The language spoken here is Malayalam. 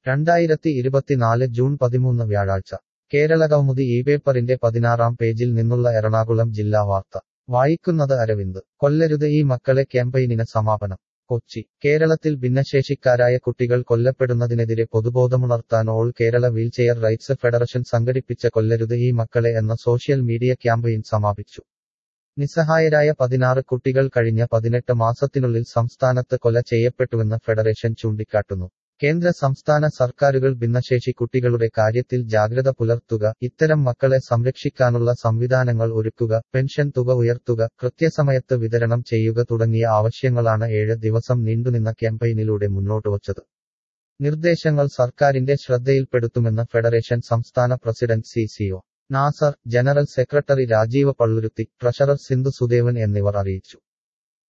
രണ്ടായിരത്തി ഇരുപത്തിനാല് ജൂൺ പതിമൂന്ന് വ്യാഴാഴ്ച കേരളകൗമുദി ഈ പേപ്പറിന്റെ പതിനാറാം പേജിൽ നിന്നുള്ള എറണാകുളം ജില്ലാ വാർത്ത വായിക്കുന്നത് അരവിന്ദ് കൊല്ലരുത് ഈ മക്കളെ ക്യാമ്പയിനിന് സമാപനം കൊച്ചി കേരളത്തിൽ ഭിന്നശേഷിക്കാരായ കുട്ടികൾ കൊല്ലപ്പെടുന്നതിനെതിരെ പൊതുബോധമുണർത്താൻ All Kerala Wheelchair Rights Federation സംഘടിപ്പിച്ച കൊല്ലരുത് ഈ മക്കളെ എന്ന സോഷ്യൽ മീഡിയ ക്യാമ്പയിൻ സമാപിച്ചു നിസ്സഹായരായ പതിനാറ് കുട്ടികൾ കഴിഞ്ഞ പതിനെട്ട് മാസത്തിനുള്ളിൽ സംസ്ഥാനത്ത് കൊല ചെയ്യപ്പെട്ടുവെന്ന് ഫെഡറേഷൻ ചൂണ്ടിക്കാട്ടുന്നു കേന്ദ്ര സംസ്ഥാന സർക്കാരുകൾ ഭിന്നശേഷി കുട്ടികളുടെ കാര്യത്തിൽ ജാഗ്രത പുലർത്തുക ഇത്തരം മക്കളെ സംരക്ഷിക്കാനുള്ള സംവിധാനങ്ങൾ ഒരുക്കുക പെൻഷൻ തുക ഉയർത്തുക കൃത്യസമയത്ത് വിതരണം ചെയ്യുക തുടങ്ങിയ ആവശ്യങ്ങളാണ് ഏഴ് ദിവസം നീണ്ടുനിന്ന ക്യാമ്പയിനിലൂടെ മുന്നോട്ടുവച്ചത് നിർദ്ദേശങ്ങൾ സർക്കാരിന്റെ ശ്രദ്ധയിൽപ്പെടുത്തുമെന്ന് ഫെഡറേഷൻ സംസ്ഥാന president C C O Nasar general secretary Rajeev Palluruthy treasurer Sindhu Sudevan എന്നിവർ അറിയിച്ചു